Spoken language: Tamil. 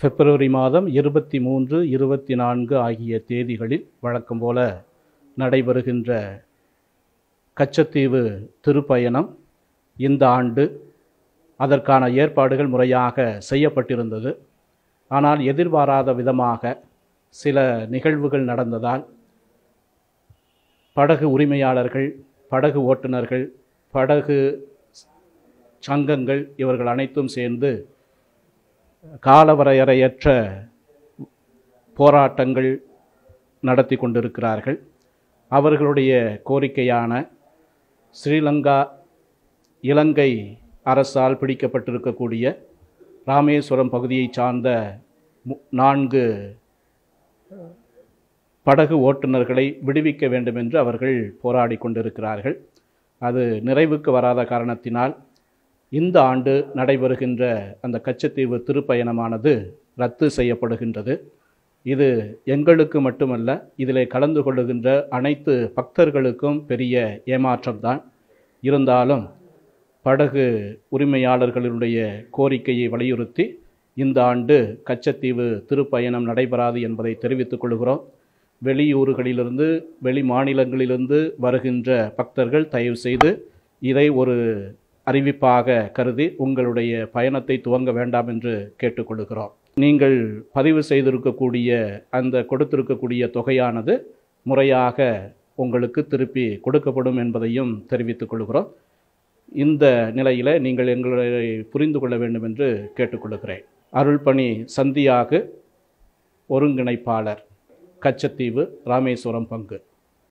பிப்ரவரி மாதம் இருபத்தி மூன்று இருபத்தி நான்கு ஆகிய தேதிகளில் வழக்கம் போல நடைபெறுகின்ற கச்சத்தீவு திருப்பயணம் இந்த ஆண்டு அதற்கான ஏற்பாடுகள் முறையாக செய்யப்பட்டிருந்தது ஆனால் எதிர்பாராத விதமாக சில நிகழ்வுகள் நடந்ததால் படகு உரிமையாளர்கள் படகு ஓட்டுநர்கள் படகு சங்கங்கள் இவர்கள் அனைத்தும் சேர்ந்து காலவரையறையற்ற போராட்டங்கள் நடத்தி கொண்டிருக்கிறார்கள் அவர்களுடைய கோரிக்கையான ஸ்ரீலங்கா இலங்கை அரசால் பிடிக்கப்பட்டிருக்கக்கூடிய ராமேஸ்வரம் பகுதியை சார்ந்த மு- நான்கு படகு ஓட்டுநர்களை விடுவிக்க வேண்டும் என்று அவர்கள் போராடி கொண்டிருக்கிறார்கள் அது நிறைவுக்கு வராத காரணத்தினால் இந்த ஆண்டு நடைபெறுகின்ற அந்த கச்சத்தீவு திருப்பயணமானது ரத்து செய்யப்படுகின்றது இது எங்களுக்கு மட்டுமல்ல இதிலே கலந்து கொள்ளுகின்ற அனைத்து பக்தர்களுக்கும் பெரிய ஏமாற்றம்தான் இருந்தாலும் படகு உரிமையாளர்களுடைய கோரிக்கையை வலியுறுத்தி இந்த ஆண்டு கச்சத்தீவு திருப்பயணம் நடைபெறாது என்பதை தெரிவித்துக் கொள்கிறோம் வெளியூர்களிலிருந்து வெளி மாநிலங்களிலிருந்து வருகின்ற பக்தர்கள் தயவு செய்து இதை ஒரு அறிவிப்பாக கருதி உங்களுடைய பயணத்தை துவங்க வேண்டாம் என்று கேட்டுக்கொள்கிறோம் நீங்கள் பதிவு செய்திருக்கக்கூடிய அந்த கொடுத்திருக்கக்கூடிய தொகையானது முறையாக உங்களுக்கு திருப்பி கொடுக்கப்படும் என்பதையும் தெரிவித்துக் கொள்கிறோம் இந்த நிலையில் நீங்கள் எங்களை புரிந்து கொள்ள வேண்டும் என்று கேட்டுக்கொள்கிறேன் அருள்பணி சந்தியாக ஒருங்கிணைப்பாளர் கச்சத்தீவு ராமேஸ்வரம் பங்கு